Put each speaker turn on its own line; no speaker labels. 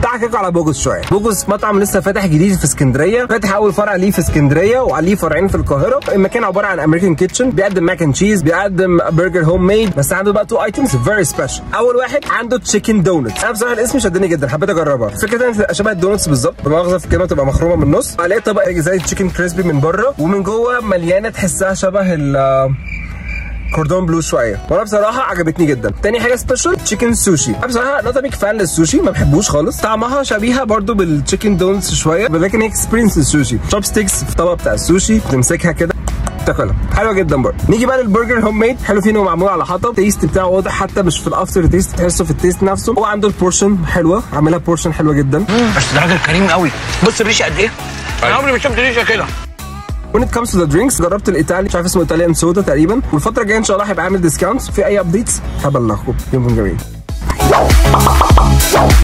تعال احكي على بوجوس شويه بوجوس مطعم لسه فاتح جديد في اسكندريه فاتح اول فرع ليه في اسكندريه وعليه فرعين في القاهره المكان عباره عن امريكان كيتشن بيقدم ماك اند تشيز بيقدم برجر هوم ميد بس عنده بقى تو ايتمز فيري سبيشال اول واحد عنده تشيكن دونت انا بصراحه الاسم شدني جدا حبيت اجربها فكره ان تبقى شبه الدونتس بالظبط بمؤاخذه في الكلمه تبقى مخرومه من النص عليه طبق زي تشيكن كريسبي من بره ومن جوه مليانه تحسها شبه ال كوردون بلو شويه وانا بصراحه عجبتني جدا تاني حاجه سبيشال تشيكن سوشي انا بصراحه نوت بيك فان للسوشي ما بحبوش خالص طعمها شبيهه برضو بالتشيكن دونتس شويه ولكن هي اكسبيرينس السوشي شوب ستيكس في الطبق بتاع السوشي تمسكها كده تاكلها حلوه جدا برضه نيجي بقى للبرجر هوم ميد حلو فيه انه معمول على حطب التيست بتاعه واضح حتى مش في الافتر تيست تحسه في التيست نفسه هو عنده البورشن حلوه عاملها بورشن حلوه جدا
بس ده راجل كريم قوي بص الريشه قد ايه انا عمري ما شفت ريشه كده
when it comes to the drinks جربت الايطالي مش عارف اسمه ايطاليان سودا تقريبا والفتره الجايه ان شاء الله هيبقى عامل ديسكاونت في اي ابديتس هبلغكم يومكم جميل